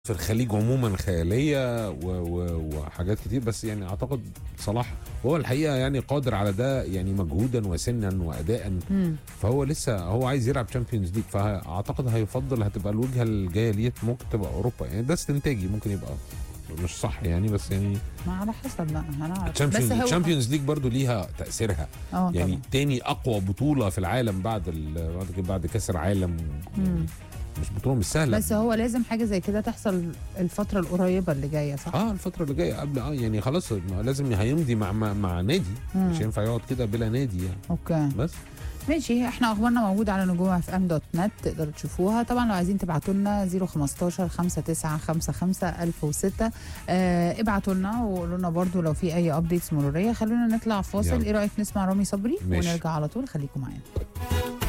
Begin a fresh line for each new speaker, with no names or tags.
في الخليج عموما خياليه و و وحاجات كتير بس يعني اعتقد صلاح هو الحقيقه يعني قادر على ده يعني مجهودا وسنا واداء
مم.
فهو لسه هو عايز يلعب تشامبيونز ليج فاعتقد هيفضل هتبقى الوجهه الجايه ليه ممكن تبقى اوروبا يعني ده استنتاجي ممكن يبقى مش صح يعني بس يعني
ما على حسب بقى هنعرف بس هو
الشامبيونز ليج برضو ليها تاثيرها
اه
يعني
يعني
تاني اقوى بطوله في العالم بعد ال- بعد كده- بعد كاس العالم
مم.
مش بطوله مش سهله
بس هو لازم حاجه زي كده تحصل الفتره القريبه اللي جايه صح؟
اه الفتره اللي جايه قبل اه يعني خلاص ما لازم هيمضي مع مع, مع نادي
مم.
مش هينفع يقعد كده بلا نادي يعني
اوكي
بس
ماشي احنا اخبارنا موجوده على نجوم اف ام دوت نت تقدروا تشوفوها طبعا لو عايزين تبعتوا لنا 015 5955 1006 آه ابعتوا لنا وقولوا لنا برضو لو في اي ابديتس مروريه خلونا نطلع فاصل
يلا.
ايه رايك نسمع رامي صبري
ماشي.
ونرجع على طول خليكم معانا